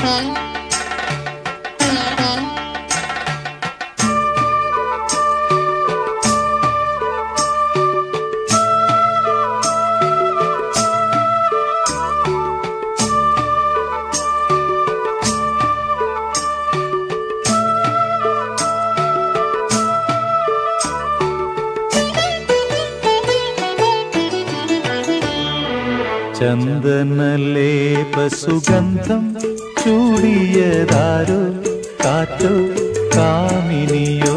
ചന്ദനലേപ സുഗന്ധം ചൂടിയതാരോ കാറ്റോ കാമിനിയോ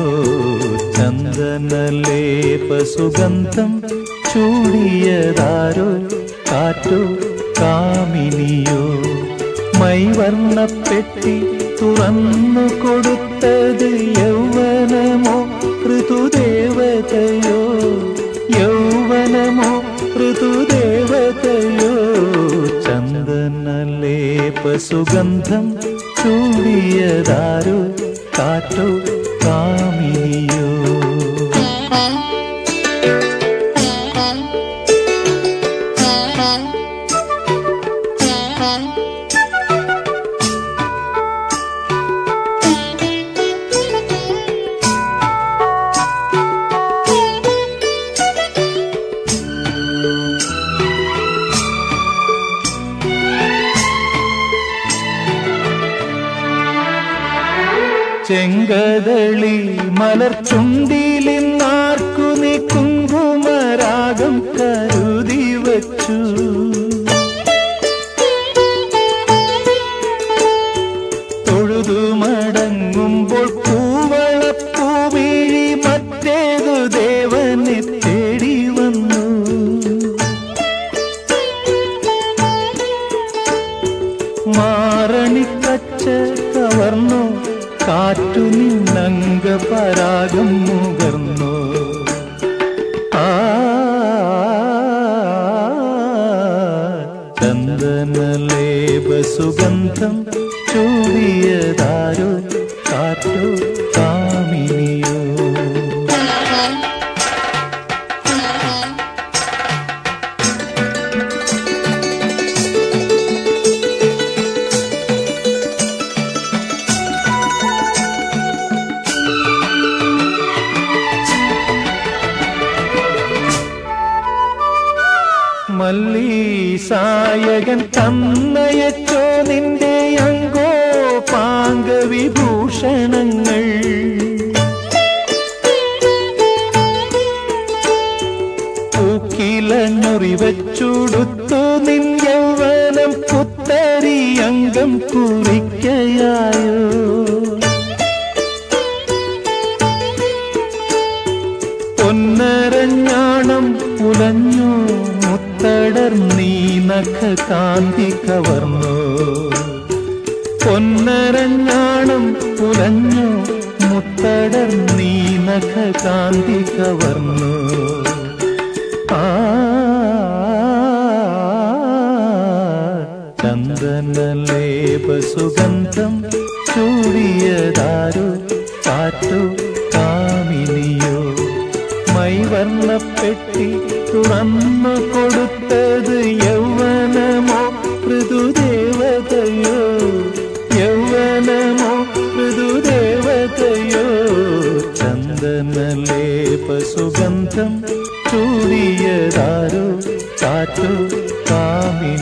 ചന്ദനലേപ സുഗന്ധം ചൂടിയതാരോ കാറ്റോ കാമിനിയോ മൈവർണ്ണപ്പെട്ടി തുറന്നു കൊടുത്തത് യൗവനമോ ഋതുദേവതയോ യൗവനമോ ഋതുദേവതയോ ചന്ദനലേപ സുഗന്ധം ചൂടിയതാരോ കാറ്റോ കാമിനിയോ ചെങ്കതളി മലർച്ചുണ്ടിലിന്നാർക്കു നീ കുങ്കുമരാഗം കരുതി വച്ചു തൊഴുതു മടങ്ങുമ്പോൾ പൂവളപ്പൂവിഴി മറ്റേതു ദേവനെ തേടി വന്നു മാറണിക്കച്ച കവർന്നു കാറ്റു നിന്നങ്ക പരാഗം മുകർന്നു ആ ചന്ദനലേപ സുഗന്ധം ചൂടിയതാരോ കാറ്റോ കാമിനിയോ മല്ലീസായകൻ തന്നയച്ചോ നിന്റെ അങ്കോ പാങ്കവിഭൂഷണങ്ങൾ പൂക്കിലഞ്ഞുറി വെച്ചുടുത്തു നിൻ യൗവനം പുത്തരി അംഗം കുറിക്കയായോ പൊന്നരഞ്ഞാണം ഉലഞ്ഞു മുത്തടർ നീ നഖ കാന്തി കവർന്നു പൊന്നരഞ്ഞാണം ഉലഞ്ഞു മുത്തടർ നീ നഖ കാന്തി കവർന്നു ആ ചന്ദനലേപ സുഗന്ധം ചൂടിയതാരോ കാറ്റോ കാമിനിയോ മൈവർണ്ണപ്പെട്ടി തുറന്നു കൊടുത്തത് യൗവനമോ ഋതുദേവതയോ യൗവനമോ ഋതുദേവതയോ ചന്ദനലേപ സുഗന്ധം ചൂടിയതാരോ കാറ്റോ കാമിനി